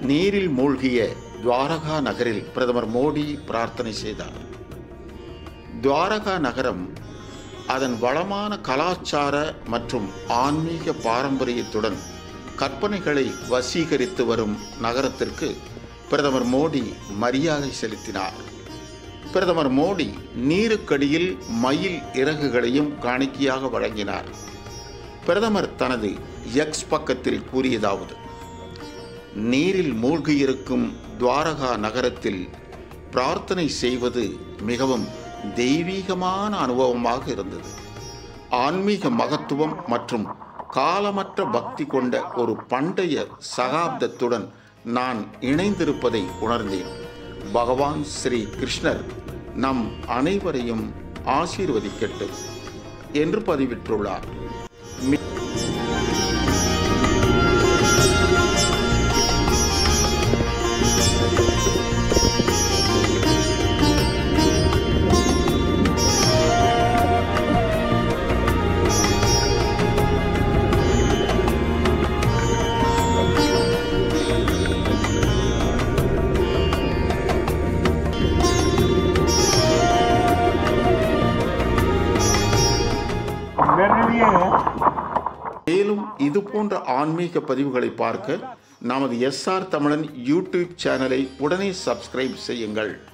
நீரில் மூழ்கிய துவாரகா நகரில் பிரதமர் மோடி பிரார்த்தனை செய்தார் துவாரகா நகரம் அதன் வளமான கலாச்சார மற்றும் ஆன்மீக பாரம்பரியத்துடன் கற்பனைகளை வசீகரித்து வரும் நகரத்திற்கு பிரதமர் மோடி மரியாதை செலுத்தினார் பிரதமர் மோடி நீருக்கடியில் மயில் இறகுகளையும் காணிக்கையாக வழங்கினார் பிரதமர் தனது எக்ஸ் பக்கத்தில் கூறியதாவது நீரில் மூழ்கியிருக்கும் துவாரகா நகரத்தில் பிரார்த்தனை செய்வது மிகவும் தெய்வீகமான அனுபவமாக இருந்தது ஆன்மீக மகத்துவம் மற்றும் காலமற்ற பக்தி கொண்ட ஒரு பண்டைய சகாப்தத்துடன் நான் இணைந்திருப்பதை உணர்ந்தேன் பகவான் ஸ்ரீ கிருஷ்ணர் நம் அனைவரையும் ஆசீர்வதிக்கட்டும் என்று பதிவிட்டுள்ளார் मेरे लिए है மேலும் இது போன்ற ஆன்மீக பதிவுகளை பார்க்க நமது எஸ்ஆர் தமிழன் யூடியூப் சேனலை உடனே சப்ஸ்கிரைப் செய்யுங்கள்